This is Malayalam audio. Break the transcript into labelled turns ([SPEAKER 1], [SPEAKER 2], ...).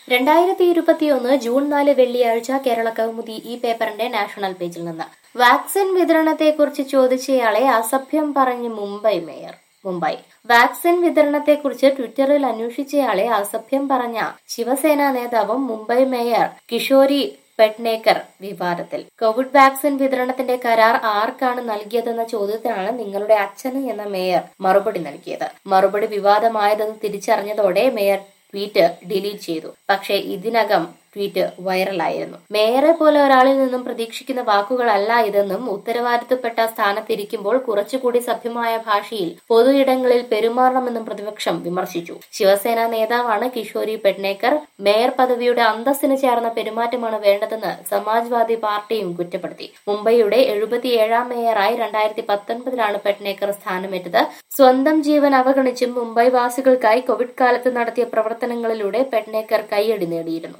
[SPEAKER 1] രണ്ടായിരത്തി ഇരുപത്തിയൊന്ന് ജൂൺ നാല് വെള്ളിയാഴ്ച കേരള കൗമുദി ഈ പേപ്പറിന്റെ നാഷണൽ പേജിൽ നിന്ന് വാക്സിൻ വിതരണത്തെക്കുറിച്ച് ചോദിച്ചയാളെ അസഭ്യം പറഞ്ഞ് മുംബൈ മേയർ മുംബൈ വാക്സിൻ വിതരണത്തെക്കുറിച്ച് ട്വിറ്ററിൽ അന്വേഷിച്ചയാളെ അസഭ്യം പറഞ്ഞ ശിവസേന നേതാവും മുംബൈ മേയർ കിഷോരി പെട്നേക്കർ വിവാദത്തിൽ കോവിഡ് വാക്സിൻ വിതരണത്തിന്റെ കരാർ ആർക്കാണ് നൽകിയതെന്ന ചോദ്യത്തിനാണ് നിങ്ങളുടെ അച്ഛന് എന്ന മേയർ മറുപടി നൽകിയത് മറുപടി വിവാദമായതെന്ന് തിരിച്ചറിഞ്ഞതോടെ മേയർ ട്വീറ്റ് ഡിലീറ്റ് ചെയ്തു പക്ഷേ ഇതിനകം ട്വീറ്റ് വൈറലായിരുന്നു മേയറെ പോലെ ഒരാളിൽ നിന്നും പ്രതീക്ഷിക്കുന്ന വാക്കുകളല്ല ഇതെന്നും ഉത്തരവാദിത്തപ്പെട്ട സ്ഥാനത്തിരിക്കുമ്പോൾ കുറച്ചുകൂടി സഭ്യമായ ഭാഷയിൽ പൊതു ഇടങ്ങളിൽ പെരുമാറണമെന്നും പ്രതിപക്ഷം വിമർശിച്ചു ശിവസേന നേതാവാണ് കിഷോരി പെട്നേക്കർ മേയർ പദവിയുടെ അന്തസ്സിന് ചേർന്ന പെരുമാറ്റമാണ് വേണ്ടതെന്ന് സമാജ്വാദി പാർട്ടിയും കുറ്റപ്പെടുത്തി മുംബൈയുടെ എഴുപത്തിയേഴാം മേയറായി രണ്ടായിരത്തി പത്തൊൻപതിലാണ് പെട്നേക്കർ സ്ഥാനമേറ്റത് സ്വന്തം ജീവൻ അവഗണിച്ചും മുംബൈ വാസികൾക്കായി കോവിഡ് കാലത്ത് നടത്തിയ പ്രവർത്തനങ്ങളിലൂടെ പെട്നേക്കർ കൈയടി നേടിയിരുന്നു